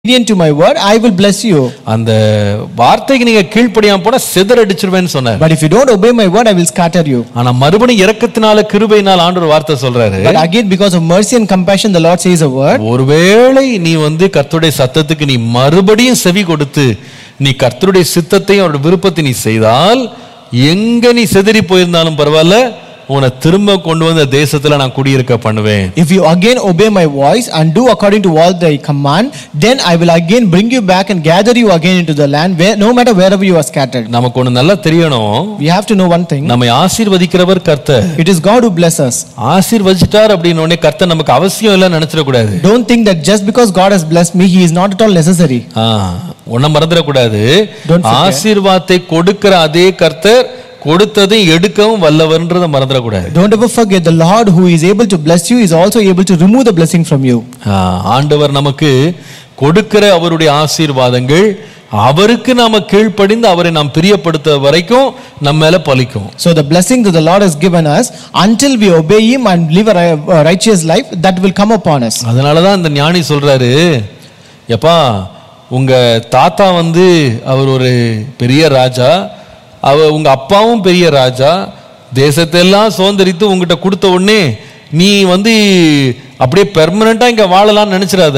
obedient to my word, I will bless you. அந்த வார்த்தைக்கு நீங்க கீழ்ப்படியாம போனா சிதறடிச்சிருவேன்னு சொன்னார் But if you don't obey my word, I will scatter you. ஆனா மறுபடியும் இரக்கத்தினால கிருபையினால் ஆண்டவர் வார்த்தை சொல்றாரு But again, because of mercy and compassion, the Lord says a word. ஒருவேளை நீ வந்து கர்த்தருடைய சத்தத்துக்கு நீ மறுபடியும் செவி கொடுத்து நீ கர்த்தருடைய சித்தத்தையும் அவருடைய விருப்பத்தை நீ செய்தால் எங்க நீ செதறி போயிருந்தாலும் பரவாயில்ல உன்னை திரும்ப கொண்டு வந்த தேசத்துல நான் குடியிருக்க பண்ணுவேன் If you again obey my voice and do according to all thy command, then I will again bring you back and gather you again into the land, where, no matter wherever you are scattered. நமக்கு ஒண்ணு நல்லா தெரியணும் We have to know one thing. நம்மை ஆசீர்வதிக்கிறவர் கர்த்தர் It is God who bless us. ஆசீர்வதிச்சிட்டார் அப்படின்னு உடனே கர்த்தர் நமக்கு அவசியம் இல்லைன்னு நினைச்சிடக்கூடாது Don't think that just because God has blessed me, He is not at all necessary. ஆ, ஒன்ன மறந்துடக்கூடாது Don't forget. ஆசீர்வாதத்தை கொடுக்கிற அதே கர்த்தர் கொடுத்ததை எடுக்கவும் வல்லவர்ன்றதை மறந்துடக்கூடாது Don't ever forget the Lord who is able to bless you is also able to remove the blessing from you. ஆ, ஆண்டவர் நமக்கு கொடுக்கிற அவருடைய ஆசீர்வாதங்கள் அவருக்கு நாம கீழ்ப்படிந்து அவரை நாம் பிரியப்படுத்த வரைக்கும் நம்ம மேல பலிக்கும் So the blessing that the Lord has given us, until we obey Him and live a ri- a righteous life, that will come upon us. அதனாலதான் இந்த ஞானி சொல்றாரு எப்பா உங்க தாத்தா வந்து அவர் ஒரு பெரிய ராஜா அவ உங்க அப்பாவும் பெரிய ராஜா தேசத்தெல்லாம் சுதந்திரித்து உங்ககிட்ட கொடுத்த உடனே நீ வந்து அப்படியே பெர்மனண்டா இங்க வாழலாம்னு நினைச்சிடாத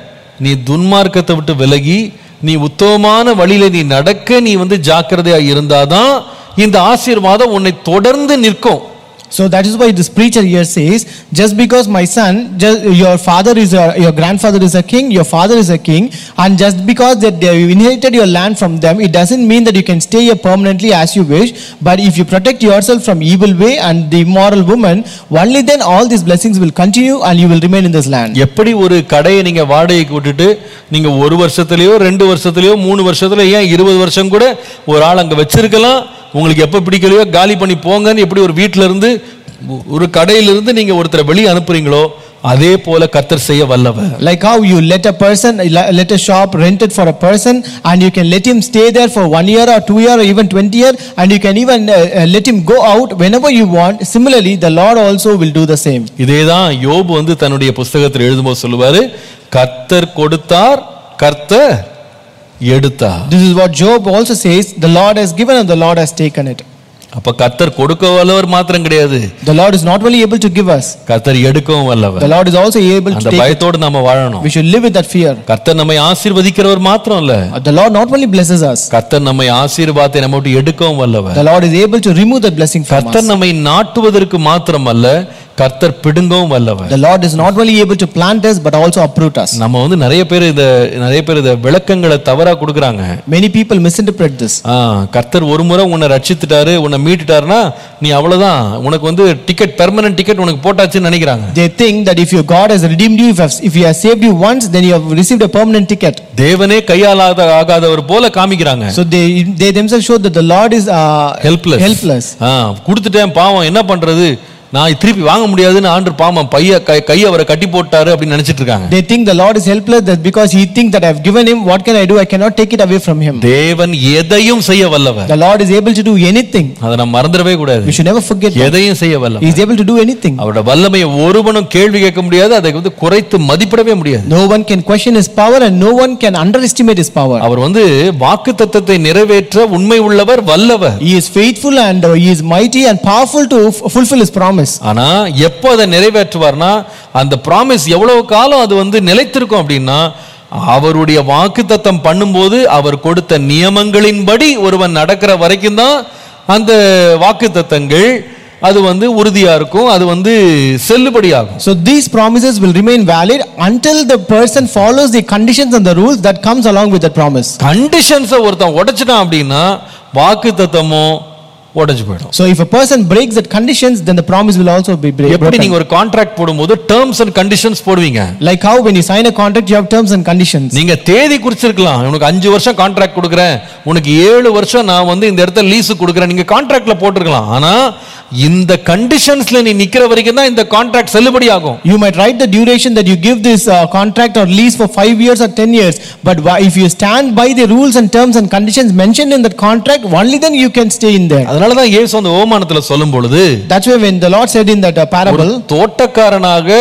நீ துன்மார்க்கத்தை விட்டு விலகி நீ உத்தமமான வழியில நீ நடக்க நீ வந்து ஜாக்கிரதையா இருந்தாதான் இந்த ஆசீர்வாதம் உன்னை தொடர்ந்து நிற்கும் So that is why this preacher here says, just because my son, just, your father is a, your grandfather is a king, your father is a king, and just because that they inherited your land from them, it doesn't mean that you can stay here permanently as you wish. But if you protect yourself from evil way and the immoral woman, only then all these blessings will continue and you will remain in this land. எப்படி ஒரு கடையை நீங்க வாடகைக்கு விட்டுட்டு நீங்க ஒரு வருஷத்துலயோ ரெண்டு வருஷத்துலயோ மூணு வருஷத்துல ஏன் இருபது வருஷம் கூட ஒரு ஆள் அங்க வச்சிருக்கலாம் உங்களுக்கு எப்ப பிடிக்கலையோ காலி பண்ணி போங்கன்னு எப்படி ஒரு வீட்ல இருந்து ஒ- ஒரு கடையில இருந்து நீங்க ஒருத்தரை வெளியே அனுப்புறீங்களோ அதே போல கர்த்தர் செய்ய வல்லவர் Like how you let a person, let a shop rented for a person, and you can let him stay there for one year or two year or even 20 year, and you can even uh, uh, let him go out whenever you want. Similarly, the Lord also will do the same. இதேதான் யோபு வந்து தன்னுடைய புஸ்தகத்தில் எழுதும்போது சொல்லுவாரு கர்த்தர் கொடுத்தார் கர்த்தர் எடுத்தார் This is what Job also says the Lord has given and the Lord has taken it. அப்ப கர்த்தர் கொடுக்க வல்லவர் மாத்திரம் கிடையாது The Lord is not only able to give us, கர்த்தர் எடுக்கவும் வல்லவர் the Lord is also able to அந்த take it. பயத்தோடு நாம வாழணும் We should live with that fear. கர்த்தர் நம்மை ஆசீர்வதிக்கிறவர் மாத்திரம் இல்ல Uh, The Lord not only blesses us, கர்த்தர் நம்மை ஆசீர்வாதத்தை நம்ம விட்டு எடுக்கவும் வல்லவர் the Lord is able to remove that blessing from கர்த்தர் us. நம்மை நாட்டுவதற்கு மாத்திரம் அல்ல கர்த்தர் பிடுங்கவும் வல்லவர் The Lord is not only able to plant us but also uproot us. நம்ம வந்து நிறைய பேர் இத நிறைய பேர் இத விளக்கங்களை தவறா கொடுக்குறாங்க Many people misinterpret this. ஆ, கர்த்தர் ஒரு முறை உன்னை ரட்சித்துட்டாரு உன்னை மீட்டுட்டாருன்னா நீ அவ்வளவுதான் உனக்கு வந்து டிக்கெட் பெர்மனன்ட் டிக்கெட் உனக்கு போட்டாச்சுன்னு நினைக்கிறாங்க They think that if your God has redeemed you, if, if He has saved you once, then you have received a permanent ticket. தேவனே கையாளாத ஆகாதவர் போல காமிக்கிறாங்க So they, they themselves show that the Lord is uh, helpless helpless. ஆ கொடுத்துட்டேன் பாவம் என்ன பண்றது நான் திருப்பி வாங்க முடியாதுன்னு ஆண்டு பாவம் பைய கை கை அவரை கட்டி போட்டாரு அப்படின்னு நினைச்சிட்டு இருக்காங்க They think the Lord is helpless that because He thinks that I have given Him, what can I do? I cannot take it away from Him. தேவன் எதையும் செய்ய வல்லவர் The Lord is able to do anything. அதை நம்ம மறந்துடவே கூடாது We should never forget that. எதையும் செய்ய He வல்லவர் is able to do anything. அவரோட வல்லமையை ஒருவனும் கேள்வி கேட்க முடியாது அதை வந்து குறைத்து மதிப்பிடவே முடியாது No one can question His power and no one can underestimate His power. அவர் வந்து வாக்கு தத்தத்தை நிறைவேற்ற உண்மை உள்ளவர் வல்லவர் He is faithful and uh, He is mighty and powerful to f- fulfill His promise. ஆனா எப்போ அதை நிறைவேற்றுவார்னா அந்த ப்ராமிஸ் எவ்வளவு காலம் அது வந்து நிலைத்திருக்கும் அப்படின்னா அவருடைய வாக்கு தத்தம் பண்ணும்போது அவர் கொடுத்த நியமங்களின்படி ஒருவன் நடக்கிற வரைக்கும் தான் அந்த வாக்கு தத்தங்கள் அது வந்து உறுதியா இருக்கும் அது வந்து செல்லுபடியாகும் So these promises will remain valid until the person follows the conditions and the rules that comes along with the promise. கண்டிஷன்ஸை ஒருத்தன் உடைச்சிட்டான் அப்படின்னா வாக்கு தத்தமும் உடைஞ்சு போயிடும் So if a person breaks that conditions, then the promise will also be break- எப்படி broken. நீங்க ஒரு contract போடும்போது terms and conditions போடுவீங்க Like how when you sign a contract, you have terms and conditions. நீங்க தேதி குறிச்சிருக்கலாம் உனக்கு அஞ்சு வருஷம் கான்ட்ராக்ட் கொடுக்குறேன் உனக்கு ஏழு வருஷம் நான் வந்து இந்த இடத்துல லீஸ் கொடுக்குறேன் நீங்க கான்ட்ராக்ட்ல போட்டிருக்கலாம் ஆனா இந்த கண்டிஷன்ஸ்ல நீ நிக்கிற வரைக்கும் தான் இந்த கான்ட்ராக்ட் செல்லுபடி ஆகும் You might write the duration that you give this uh, contract or lease for five years or ten years. But why- if you stand by the rules and terms and conditions mentioned in that contract, only then you can stay in there. அதனால தான் இயேசு அந்த ஓமானத்துல சொல்லும் பொழுது That's why when the Lord said in that uh, ஒரு parable, தோட்டக்காரனாக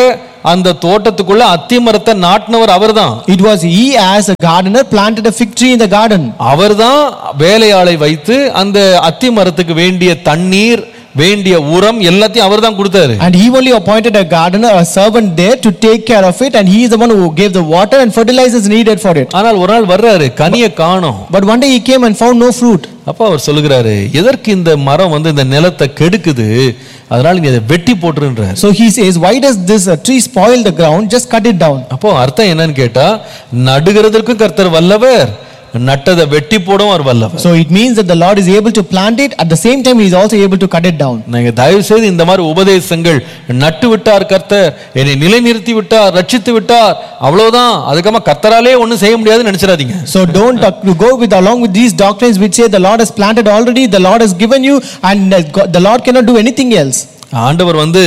அந்த தோட்டத்துக்குள்ள அத்தி மரத்தை நாட்டினவர் அவர்தான் It was he as a gardener planted a fig tree in the garden. அவர்தான் வேலையாளை வைத்து அந்த அத்தி மரத்துக்கு வேண்டிய தண்ணீர் வேண்டிய உரம் எல்லாத்தையும் அவர்தான் கொடுத்தாரு And he only appointed a gardener, a servant there to take care of it, and he is the one who gave the water and fertilizers needed for it. ஆனால் ஒரு நாள் வர்றாரு கனியை காணோம் But one day he came and found no fruit. அப்ப அவர் சொல்லுகிறாரு எதற்கு இந்த மரம் வந்து இந்த நிலத்தை கெடுக்குது அதனால நீ அதை வெட்டி போட்டுருன்றார் So he says, Why does this uh, tree spoil the ground? Just cut it down. அப்போ அர்த்தம் என்னன்னு கேட்டா நடுகிறதற்கும் கர்த்தர் வல்லவர் நட்டதை வெட்டி போடவும் அவர் வல்லவர் So it means that the Lord is able to plant it, at the same time, he is also able to cut it down. நீங்க தயவு செய்து இந்த மாதிரி உபதேசங்கள் நட்டு விட்டார் கர்த்தர் என்னை நிலைநிறுத்தி விட்டார் ரட்சித்து விட்டார் அவ்வளவுதான் அதுக்கப்புறமா கர்த்தராலே ஒண்ணும் செய்ய முடியாதுன்னு நினைச்சிடாதீங்க So don't uh, go with along with these doctrines which say the Lord has planted already, the Lord has given you, and uh, God- the Lord cannot do anything else. ஆண்டவர் வந்து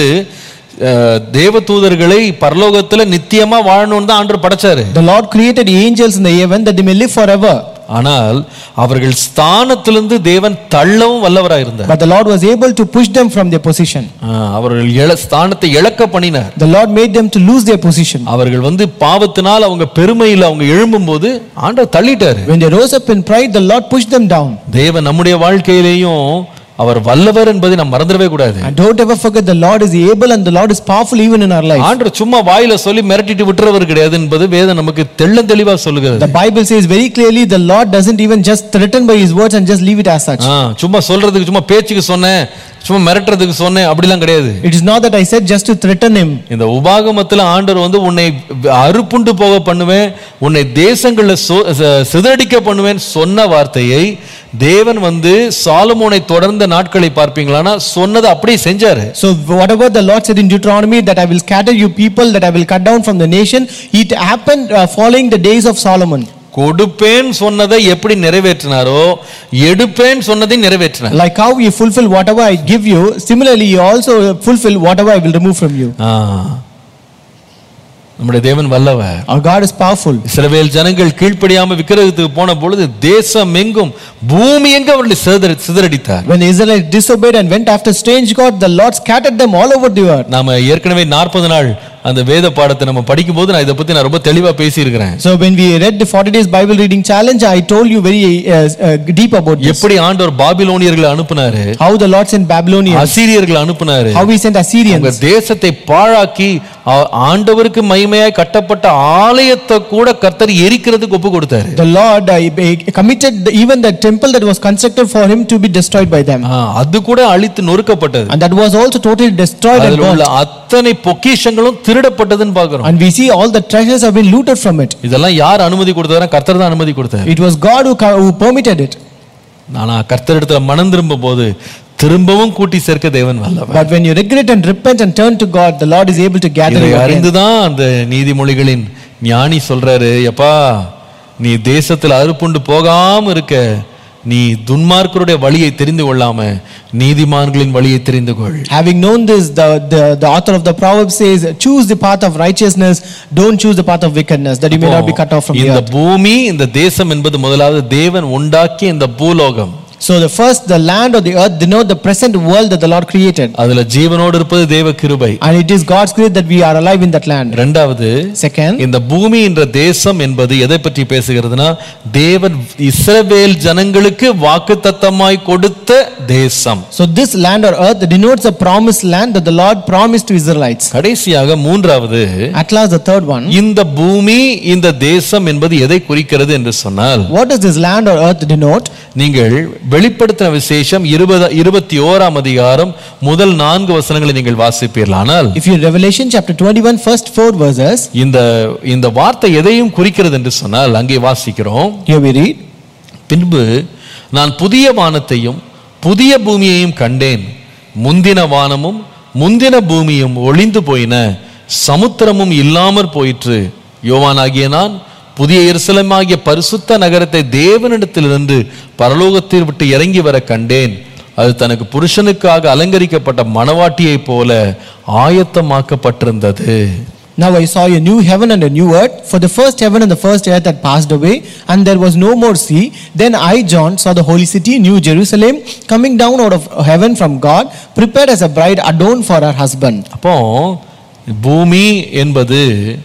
அஹ், தேவதூதர்களை பரலோகத்துல நித்தியமா வாழணும்னு தான் ஆண்டவர் படைச்சாரு The Lord created angels in the heaven that they may live forever. ஆனால் அவர்கள் ஸ்தானத்திலிருந்து தேவன் தள்ளவும் வல்லவராக இருந்தார் But the Lord was able to push them from their position. ஆஹ், அவர்கள் இழ ஸ்தானத்தை இழக்க பண்ணினார் The Lord made them to lose their position. அவர்கள் வந்து பாவத்தினால் அவங்க பெருமையில் அவங்க எழும்பும்போது ஆண்டவர் தள்ளிட்டாரு When they rose up in pride, the Lord pushed them down. தேவன் நம்முடைய வாழ்க்கையிலேயும் அவர் வல்லவர் என்பதை நாம் மறந்துடவே கூடாது And don't ever forget the Lord is able and the Lord is powerful even in our life. ஆண்டவர் சும்மா வாயில சொல்லி மிரட்டிட்டு விட்டுறவர் கிடையாது என்பது வேதம் நமக்கு தெள்ள தெளிவா சொல்லுகிறது The Bible says very clearly the Lord doesn't even just threaten by his words and just leave it as such. ஆ, சும்மா சொல்றதுக்கு சும்மா பேச்சுக்கு சொன்னேன் சும்மா மிரட்டுறதுக்கு சொன்னேன் அப்படிலாம் கிடையாது It is not that I said just to threaten him. இந்த உபாகமத்துல ஆண்டவர் வந்து உன்னை அறுப்புண்டு போக பண்ணுவேன் உன்னை தேசங்கள்ல சொ- ச- சிதறடிக்க பண்ணுவேன் சொன்ன வார்த்தையை தேவன் வந்து சாலமோனை தொடர்ந்த நாட்களை பார்ப்பீங்களான்னா சொன்னதை அப்படியே செஞ்சாரு So whatever the Lord said in Deuteronomy that I will scatter you people, that I will cut down from the nation, it happened uh, following the days of Solomon. கொடுப்பேன் சொன்னதை எப்படி நிறைவேற்றினாரோ எடுப்பேன் சொன்னதை நிறைவேற்றினார் Like how you fulfill whatever I give you, similarly you also fulfill whatever I will remove from you. ஆ. நம்முடைய தேவன் வல்லவர் Our God is powerful. இஸ்ரவேல் ஜனங்கள் கீழ்ப்படியாம விக்கிரகத்துக்கு போன பொழுது தேசம் எங்கும் பூமி எங்கும் அவர்களை சிதற சிதறடித்தார் When the Israelites disobeyed and went after strange God, the Lord scattered them all over the earth. நாம ஏற்கனவே நாற்பது நாள் அந்த வேத பாடத்தை நம்ம படிக்கும் போது நான் இதை பத்தி நான் ரொம்ப தெளிவா பேசியிருக்கிறேன் So when we read the 40 days Bible reading challenge, I told you very uh, uh, deep about this. எப்படி ஆண்டவர் பாபிலோனியர்களை அனுப்புனாரு How the Lord sent Babylonians, அசீரியர்களை அனுப்புனாரு how he sent உங்க Assyrians. தேசத்தை பாழாக்கி ஆ- ஆண்டவருக்கு மகிமையாய் கட்டப்பட்ட ஆலயத்தை கூட கர்த்தர் எரிக்கிறதுக்கு ஒப்பு கொடுத்தாரு The Lord uh, he committed the, even the temple that was constructed for him to be destroyed by them. ஆ, அது கூட அழித்து நொறுக்கப்பட்டது And that was also totally destroyed and அதில் உள்ள burnt. அத்தனை பொக்கிஷங்களும் திருடப்பட்டதுன்னு பார்க்கிறோம் And we see all the treasures have been looted from it. இதெல்லாம் யார் அனுமதி கொடுத்தாரா கர்த்தர் தான் அனுமதி கொடுத்தாரு It was God who, co- who permitted it. ஆனா கர்த்தரிடத்துல மனம் திரும்பும் போது திரும்பவும் கூட்டி சேர்க்க தேவன் வல்லவர் But when you regret and repent and turn to God, the Lord is able to gather இதை you again. அறிந்துதான் அந்த நீதிமொழிகளின் ஞானி சொல்றாரு எப்பா நீ தேசத்தில் அறுப்புண்டு போகாம இருக்க நீ துன்மார்க்கருடைய வழியை தெரிந்து கொள்ளாம நீதிமான்களின் வழியை தெரிந்து கொள் Having known this, the, the, the author of the proverb says, choose the path of righteousness, don't choose the path of wickedness, that you may not be cut off from the இந்த earth. பூமி இந்த தேசம் என்பது முதலாவது தேவன் உண்டாக்கிய இந்த பூலோகம் So the first, the land or the earth denote the present world that the Lord created. அதுல ஜீவனோடு இருப்பது தேவ கிருபை And it is God's grace that we are alive in that land. ரெண்டாவது Second, இந்த பூமி என்ற தேசம் என்பது எதை பற்றி பேசுகிறதுனா தேவன் இஸ்ரவேல் ஜனங்களுக்கு வாக்குத்தத்தமாய் கொடுத்த தேசம் so this land or earth denotes a promised land that the Lord promised to Israelites. கடைசியாக மூன்றாவது At last, the third one, இந்த பூமி இந்த தேசம் என்பது எதை குறிக்கிறது என்று சொன்னால் what does this land or earth denote? நீங்கள் வெளிப்படுத்தின விசேஷம் இருபது இருபத்தி ஓராம் அதிகாரம் முதல் நான்கு வசனங்களை நீங்கள் வாசிப்பீர்களானால் If you Revelation chapter 21, first four verses, இந்த இந்த வார்த்தை எதையும் குறிக்கிறது என்று சொன்னால் அங்கே வாசிக்கிறோம் here we read, பின்பு நான் புதிய வானத்தையும் புதிய பூமியையும் கண்டேன் முந்தின வானமும் முந்தின பூமியும் ஒளிந்து போயின சமுத்திரமும் இல்லாமற் போயிற்று யோவானாகிய நான் புதிய எருசலேமாகிய பரிசுத்த நகரத்தை தேவனிடத்திலிருந்து பரலோகத்தில் விட்டு இறங்கி வர கண்டேன் அது தனக்கு புருஷனுக்காக அலங்கரிக்கப்பட்ட மணவாட்டியைப் போல ஆயத்தமாக்கப்பட்டிருந்தது Now I saw a new heaven and a new earth, for the first heaven and the first earth had passed away, and there was no more sea. Then I, John, saw the holy city, New Jerusalem, coming down out of heaven from God, prepared as a bride adorned for her husband. அப்போ பூமி என்பது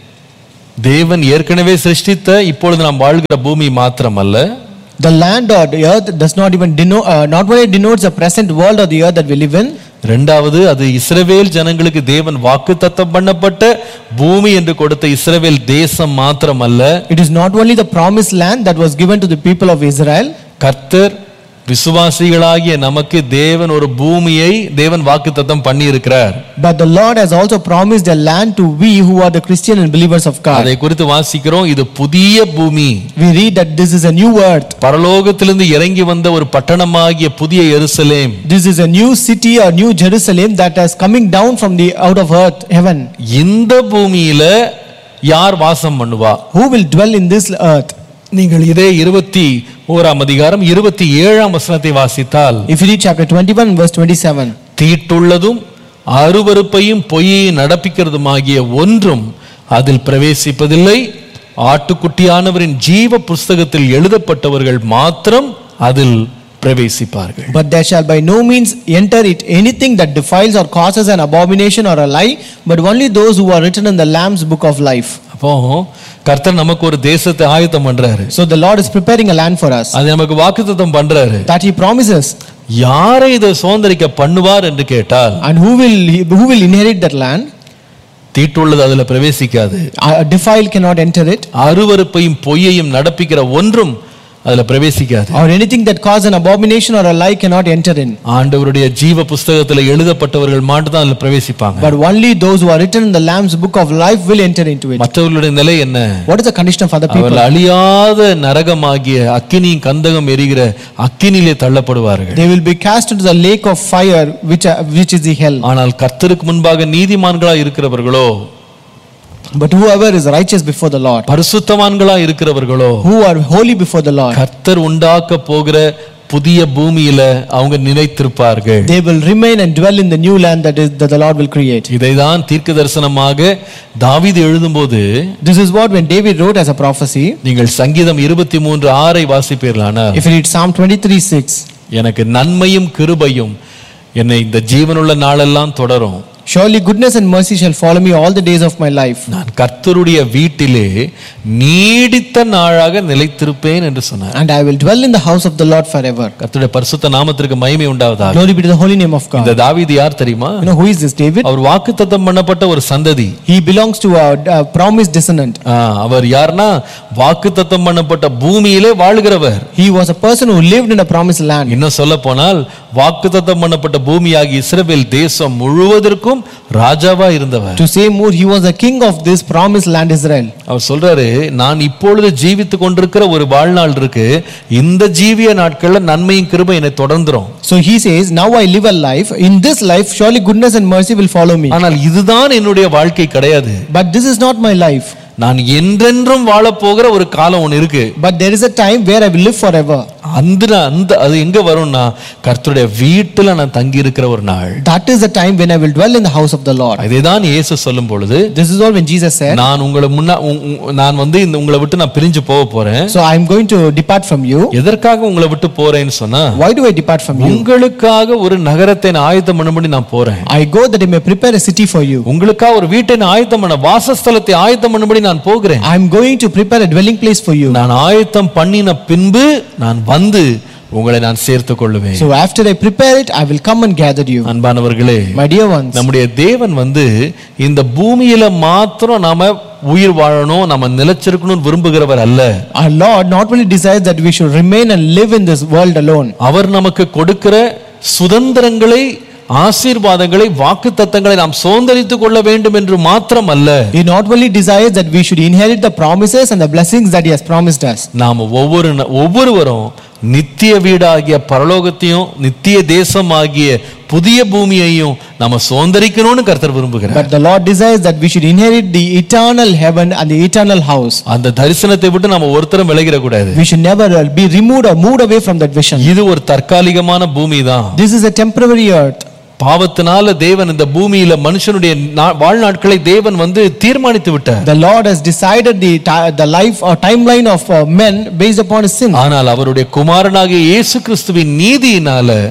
தேவன் ஏற்கனவே சிருஷ்டித்த இப்பொழுது நாம் வாழ்கிற பூமி மாத்திரமல்ல The land or the earth does not even denote, uh, not only denotes the present world or the earth that we live in, ரெண்டாவது அது இஸ்ரவேல் ஜனங்களுக்கு தேவன் வாக்குத்தத்தம் பண்ணப்பட்ட பூமி என்று கொடுத்த இஸ்ரவேல் தேசம் மாத்திரமல்ல it is not only the promised land that was given to the people of Israel, கர்த்தர் விசுவாசிகளாகிய நமக்கு தேவன் ஒரு பூமியை தேவன் வாக்குத்தத்தம் பண்ணி இருக்கிறார் but the Lord has also promised a land to we who are the Christian and believers of God. அதை குறித்து வாசிக்கிறோம் இது புதிய பூமி We read that this is a new earth, பரலோகத்திலிருந்து இறங்கி வந்த ஒரு பட்டணமாகிய புதிய எருசலேம் this is a new city or new Jerusalem that is coming down from the out of earth, heaven. இந்த பூமியில யார் வாசம் பண்ணுவா Who will dwell in this earth? நீங்கள் இதே இருபத்தி ஓராம் அதிகாரம் இருபத்தி ஏழாம் வசனத்தை வாசித்தால் If you read chapter 21, verse 27, தீட்டுள்ளதும் அருவருப்பையும் பொய்யையும் நடப்பிக்கிறதுமாகிய ஒன்றும் அதில் பிரவேசிப்பதில்லை ஆட்டுக்குட்டியானவரின் ஜீவ புஸ்தகத்தில் எழுதப்பட்டவர்கள் மாத்திரம் அதில் பிரவேசிப்பார்கள் But there shall by no means enter it anything that defiles or causes an abomination or a lie, but only those who are written in the Lamb's book of life. அப்போ கர்த்தர் நமக்கு ஒரு தேசத்தை ஆயத்தம் பண்றாரு So the Lord is preparing a land for us அது நமக்கு வாக்குத்தத்தம் பண்றாரு that He promises. யாரை இதை சுதந்திரிக்க பண்ணுவார் என்று கேட்டால் And who will who will inherit that land? தீட்டுள்ளது அதுல பிரவேசிக்காது A defile cannot enter it, அருவருப்பையும் பொய்யையும் நடப்பிக்கிற ஒன்றும் அதுல பிரவேசிக்காது or anything that causes an abomination or a lie cannot enter in. ஆண்டவருடைய ஜீவ புஸ்தகத்துல எழுதப்பட்டவர்கள் மட்டும் தான் அதுல பிரவேசிப்பாங்க But only those who are written in the Lamb's book of life will enter into it. மற்றவர்களுடைய நிலை என்ன What is the condition of other people? அவர்கள் அழியாத நரகமாகிய அக்கினியும் கந்தகம் எரிகிற அக்கினியிலே தள்ளப்படுவார்கள் They will be cast into the lake of fire, which, which is the hell. ஆனால் கர்த்தருக்கு முன்பாக நீதிமான்களா இருக்கிறவர்களோ But whoever is righteous before the Lord, பரிசுத்தவான்களா இருக்கிறவர்களோ who are holy before the Lord, கர்த்தர் உண்டாக்க போகிற புதிய பூமியில அவங்க நிலைத்திருப்பார்கள் they will remain and dwell in the new land that is that the Lord will create. இதைதான் தீர்க்க தரிசனமாக தாவீது எழுதும்போது This is what when David wrote as a prophecy. நீங்கள் சங்கீதம் இருபத்தி மூன்று ஆறை வாசிப்பீர்களானால் If you read Psalm 23 6, எனக்கு நன்மையும் கிருபையும் என்னை இந்த ஜீவனுள்ள நாளெல்லாம் தொடரும் surely goodness and mercy shall follow me all the days of my life, நான் கர்த்தருடைய வீட்டிலே நீடித்த நாளாக நிலைத்திருப்பேன் என்று சொன்னார் and I will dwell in the house of the Lord forever. கர்த்தருடைய பரிசுத்த நாமத்திற்கு மகிமை உண்டாவதாக Glory be to the holy name of இந்த God. தாவீது யார் தெரியுமா You know who is this David? அவர் வாக்குத்தத்தம் பண்ணப்பட்ட ஒரு சந்ததி He belongs to a, a promised descendant. ஆ, அவர் யார்னா வாக்குத்தத்தம் பண்ணப்பட்ட பூமியிலே வாழுகிறவர் He was a person who lived in a promised land. இன்னும் சொல்ல போனால் வாக்குத்தத்தம் பண்ணப்பட்ட பூமியாகி இஸ்ரவேல் தேசம் முழுவதற்கும் ராஜாவா இருந்தவர் To say more, he was the king of this promised land Israel. அவர் சொல்றாரு நான் இப்பொழுது ஜீவித்து கொண்டிருக்கிற ஒரு வாழ்நாள் இருக்கு இந்த ஜீவிய நாட்கள்ல நன்மையும் கிருபை என்னை தொடர்ந்துரும் So he says, Now I live a life. In this life, surely goodness and mercy will follow me. ஆனால் இதுதான் என்னுடைய வாழ்க்கை கிடையாது But this is not my life. நான் என்றென்றும் வாழப் போகிற ஒரு காலம் ஒன்று இருக்கு But there is a time where I will live forever. அந்த அந்த அது எங்க வரும்னா கர்த்தருடைய வீட்டுல நான் தங்கி இருக்கிற ஒரு நாள் That is the time when I will dwell in the house of the Lord. இதைதான் இயேசு சொல்லும் பொழுது This is all when Jesus said, நான் உங்களை முன்னா உ- உ- நான் வந்து இந்த உங்களை விட்டு நான் பிரிஞ்சு போக போறேன் So I am going to depart from you. எதற்காக உங்களை விட்டு போறேன்னு சொன்னா Why do I depart from you? உங்களுக்காக ஒரு நகரத்தை நான் ஆயத்தம் பண்ணும்படி நான் போறேன் I go that I may prepare a city for you. உங்களுக்காக ஒரு வீட்டை நான் ஆயத்தம் பண்ண வாசஸ்தலத்தை ஆயத்தம் பண்ணும்படி நான் போகிறேன் I am going to prepare a dwelling place for you. நான் ஆயத்தம் பண்ணின பின்பு நான் வந்து உங்களை நான் சேர்த்துக் கொள்ளுவேன் So after I prepare it, I will come and gather you. அன்பானவர்களே My dear ones, நம்முடைய தேவன் வந்து இந்த பூமியில மாத்திரம் நாம உயிர் வாழணும் நம்ம நிலைச்சிருக்கணும்னு விரும்புகிறவர் அல்ல our Lord not only desires that we should remain and live in this world alone, அவர் நமக்கு கொடுக்கிற சுதந்திரங்களை ஆசீர்வாதங்களை வாக்குத்தத்தங்களை நாம் சுதந்திரித்துக் கொள்ள வேண்டும் என்று மாத்திரம் அல்ல He not only desires that we should inherit the promises and the blessings that He has promised us, நாம் ஒவ்வொரு ந- ஒவ்வொருவரும் நித்திய வீடாகிய பரலோகத்தையும் நித்திய தேசமாகிய புதிய பூமியையும் நம்ம சுதந்திரிக்கணும்னு கர்த்தர் விரும்புகிறார் but the Lord desires that we should inherit the eternal heaven and the eternal house. அந்த தரிசனத்தை விட்டு நம்ம ஒருத்தரும் விலகிட கூடாது We should never uh, be removed or moved away from that vision. இது ஒரு தற்காலிகமான பூமி தான் This is a temporary earth. பாவத்தினால தேவன் இந்த பூமியில மனுஷனுடைய நா- வாழ்நாட்களை தேவன் வந்து தீர்மானித்து விட்டார் The Lord has decided the, ti- the life or timeline of uh, men based upon his sin. ஆனால் அவருடைய குமாரனாகிய இயேசு கிறிஸ்துவின் நீதியினால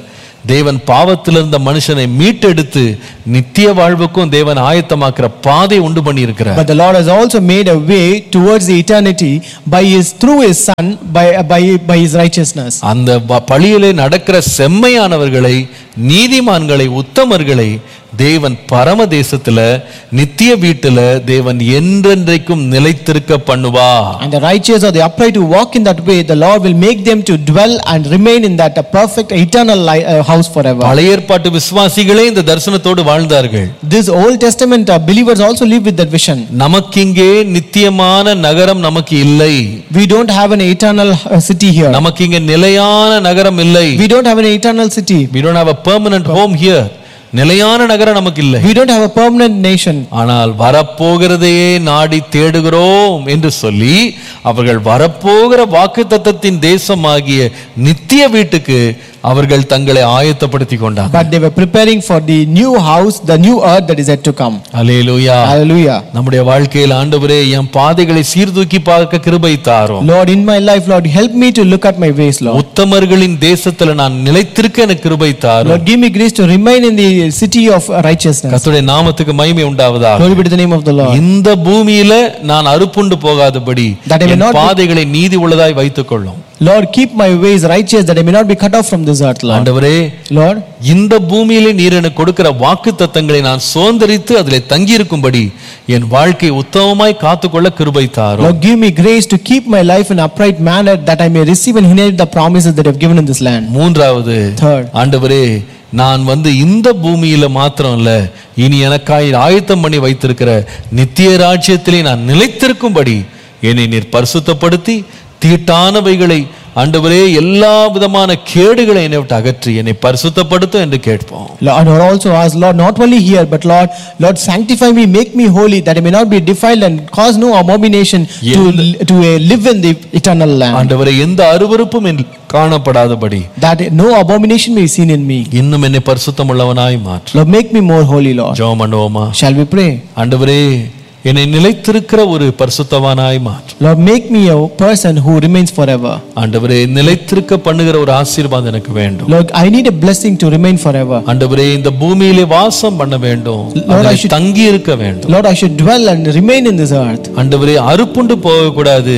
தேவன் பாவத்தில் இருந்த மனுஷனை மீட்டெடுத்து நித்திய வாழ்வுக்கும் தேவன் ஆயத்தமாக்குற பாதை உண்டு பண்ணி இருக்கிறார் But the Lord has also made a way towards the eternity by his through his son by by by his righteousness. அந்த ப- பழியிலே நடக்கிற செம்மையானவர்களை நீதிமான்களை உத்தமர்களை தேவன் பரம தேசத்துல நித்திய வீட்டுல தேவன் என்றென்றைக்கும் நிலைத்திருக்க பண்ணுவா And the righteous or the upright who walk in that way, the Lord will make them to dwell and remain in that uh, perfect eternal li- uh, house forever. பழைய ஏற்பாட்டு விசுவாசிகளே இந்த தரிசனத்தோடு வாழ்ந்தார்கள் This Old Testament uh, believers also live with that vision. நமக்கிங்கே நித்தியமான நகரம் நமக்கு இல்லை We don't have an eternal uh, city here. நமக்கு இங்க நிலையான நகரம் இல்லை We don't have an eternal city. we don't have a permanent home here நிலையான நகரம் நமக்கு இல்லை We don't have a permanent nation. ஆனால் வரப்போகிறதையே நாடி தேடுகிறோம் என்று சொல்லி அவர்கள் வரப்போகிற வாக்குத்தத்தத்தின் தேசமாகிய நித்திய வீட்டுக்கு அவர்கள் தங்களை ஆயத்தப்படுத்தி கொண்டாங்க But they were preparing for the new house, the new earth that is yet to come. Alleluia Hallelujah. நம்முடைய வாழ்க்கையில் ஆண்டவரே என் பாதைகளை சீர்தூக்கி பார்க்க கிருபை தாரும் Lord, in my life, Lord, help me to look at my ways, Lord. உத்தமர்களின் தேசத்துல நான் நிலைத்திருக்க எனக்கு கிருபை தாரும் Lord, give me grace to remain in the city of righteousness. கர்த்தருடைய நாமத்துக்கு மகிமை உண்டாவதாக Glory be to the name of the Lord. இந்த பூமியில நான் அறுப்புண்டு போகாதபடி That I may N not be- பாதைகளை நீதி உள்ளதாய் வைத்துக் கொள்ளும் Lord, keep my ways righteous that I may not be cut off from this earth, Lord. ஆண்டவரே Lord, இந்த பூமியிலே நீர் எனக்கு கொடுக்கிற வாக்கு தத்தங்களை நான் சுதந்திரித்து அதிலே தங்கியிருக்கும்படி என் வாழ்க்கை உத்தமமாய் காத்துக்கொள்ள கிருபை தாரும் Lord, give me grace to keep my life in upright manner that I may receive and inherit the promises that you have given in this land. மூன்றாவது Third, ஆண்டவரே நான் வந்து இந்த பூமியில மாத்திரம் இல்ல இனி எனக்காய் ஆயத்தம் பண்ணி வைத்திருக்கிற நித்திய ராஜ்யத்திலே நான் நிலைத்திருக்கும்படி என்னை நீர் பரிசுத்தப்படுத்தி தீட்டானவைகளை ஆண்டவரே எல்லா விதமான கேடுகளை என்னை விட்டு அகற்றி என்னை பரிசுத்தப்படுத்தும் என்று கேட்போம் Lord, I also ask, Lord, not only here, but Lord, Lord, sanctify me, make me holy, that I may not be defiled and cause no abomination to, to uh, live in the eternal land. ஆண்டவரே எந்த அருவருப்பும் என் காணப்படாதபடி That no abomination may be seen in me. இன்னும் என்னை பரிசுத்தம் உள்ளவனாய் மாற்று Lord, make me more holy, Lord. ஜெபம் பண்ணுவோமா Shall we pray? ஆண்டவரே என்னை நிலைத்திருக்கிற ஒரு பரிசுத்தவானாய் மாற்று Lord, make me a person who remains forever. ஆண்டவரே நிலைத்திருக்க பண்ணுகிற ஒரு ஆசீர்வாதம் எனக்கு வேண்டும் Lord, I need a blessing to remain forever. ஆண்டவரே இந்த பூமியிலே வாசம் பண்ண வேண்டும் Lord, I அதிலே should- தங்கி இருக்க வேண்டும் Lord, I should dwell and remain in this earth. ஆண்டவரே அறுப்புண்டு போகக்கூடாது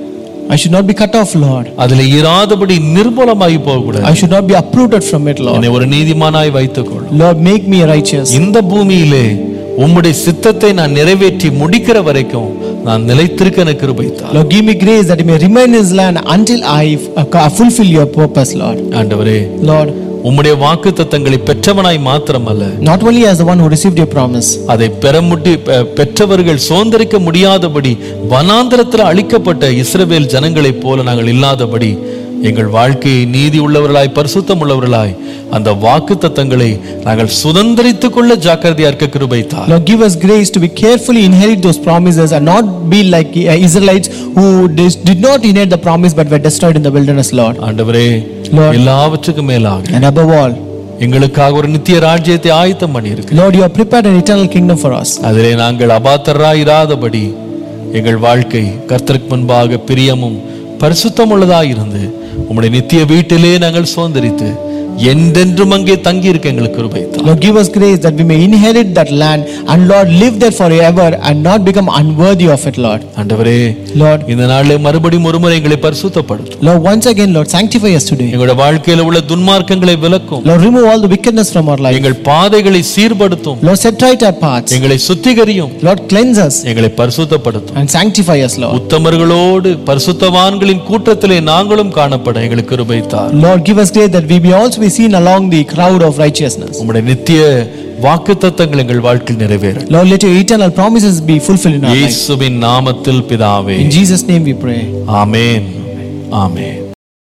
I should not be cut off, Lord. அதுல இராதபடி நிர்மூலமாகி போகக்கூடாது I should not be uprooted from it, Lord. என்னை ஒரு நீதிமானாய் வைத்துக்கொள் Lord, make me righteous. இந்த பூமியிலே உம்முடைய சித்தத்தை நான் நிறைவேற்றி முடிக்கிற வரைக்கும் நான் நிலைத்திருக்க எனக்கு கிருபை தார். Lord, give me grace that I may remain in this land until I uh, fulfill your purpose, Lord. ஆண்டவரே Lord, உம்முடைய வாக்கு தத்தங்களை பெற்றவனாய் மாத்திரமல்ல not only as the one who received your promise, அதை பெற முடி பெ- பெற்றவர்கள் சுதந்திரிக்க முடியாதபடி வனாந்தரத்தில் அழிக்கப்பட்ட இஸ்ரவேல் ஜனங்களைப் போல நாங்கள் இல்லாதபடி எங்கள் வாழ்க்கையை நீதி உள்ளவர்களாய் பரிசுத்தம் உள்ளவர்களாய் அந்த வாக்கு தத்தங்களை நாங்கள் சுதந்திரித்துக் கொள்ள ஜாக்கிரதையா இருக்க கிருபை தார். Lord, give us grace to be carefully inherit those promises and not be like uh, Israelites who dis- did not inherit the promise but were destroyed in the wilderness, Lord. ஆண்டவரே Lord. எல்லாவற்றுக்கும் மேலாக And above all, எங்களுக்காக ஒரு நித்திய ராஜ்யத்தை ஆயத்தம் பண்ணியிருக்கு Lord, you have prepared an eternal kingdom for us. அதிலே நாங்கள் அபாத்தராய் இராதபடி எங்கள் வாழ்க்கை கர்த்தருக்கு முன்பாக பிரியமும் பரிசுத்தமுள்ளதாய் இருந்து உம்முடைய நித்திய வீட்டிலே நாங்கள் சுதந்திரித்து என்றென்றும் அங்கே தங்கி இருக்க எங்களுக்கு கிருபை தார். Lord, give us grace that we may inherit that land and Lord, live there forever and not become unworthy of it, Lord. ஆண்டவரே Lord, இந்த நாளில் மறுபடியும் ஒருமுறை எங்களை பரிசுத்தப்படுத்தும் Lord, once again, Lord, sanctify us today. எங்களுடைய வாழ்க்கையில உள்ள துன்மார்க்கங்களை விலக்கும் Lord, remove all the wickedness from our life. எங்கள் பாதைகளை சீர்படுத்தும் Lord, set right our paths. எங்களை சுத்திகரியும் Lord, cleanse us எங்களை பரிசுத்தப்படுத்தும் and sanctify us, Lord. உத்தமர்களோடு பரிசுத்தவான்களின் கூட்டத்திலே நாங்களும் காணப்பட எங்களுக்கு கிருபை தார் Lord, give us grace that we may also be seen along the crowd of righteousness. உம்முடைய நித்திய வாக்குத்தத்தங்கள் எங்கள் வாழ்க்கையில் நிறைவேறும் Lord, let your eternal promises be fulfilled in our life. இயேசுவின் நாமத்தில் பிதாவே In Jesus' name we pray. Amen amen